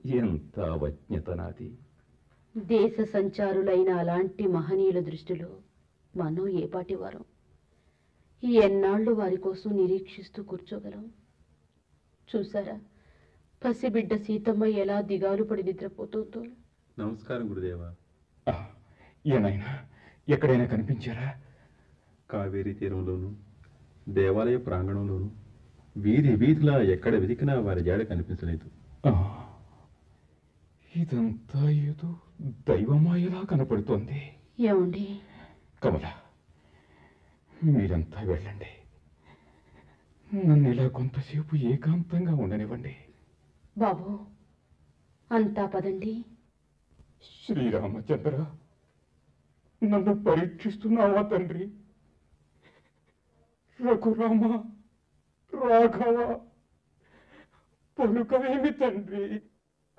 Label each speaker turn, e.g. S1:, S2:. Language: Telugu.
S1: ఎంత అవజ్ఞత నాది
S2: దేశ సంచారులైన అలాంటి మహనీయుల దృష్టిలో మనం ఏపాటి వారం ఎన్నాళ్ళు వారి కోసం నిరీక్షిస్తూ కూర్చోగలం చూసారా పసిబిడ్డ సీతమ్మ ఎలా దిగాలు పడి నిద్రపోతుందో
S3: నమస్కారం గురుదేవా
S1: ఆ, ఏనాయనా ఎక్కడైనా కనిపించారా
S3: కావేరీ తీరంలోను దేవాలయ ప్రాంగణంలోను వీధి వీధిలా ఎక్కడ వెతికినా వారి జాడ కనిపించలేదు
S1: ఆ, ఇదంతా ఏదో దైవమాయలా కనపడుతోంది
S2: ఏమండి
S1: కమల మీరంతా వెళ్ళండి నన్ను ఇలా కొంతసేపు ఏకాంతంగా ఉండనివ్వండి
S2: బాబు అంతా పదండి
S1: శ్రీరామచంద్ర నన్ను పరీక్షిస్తున్నావా తండ్రి రఘురామ రాఘవ పలుకవేమి తండ్రి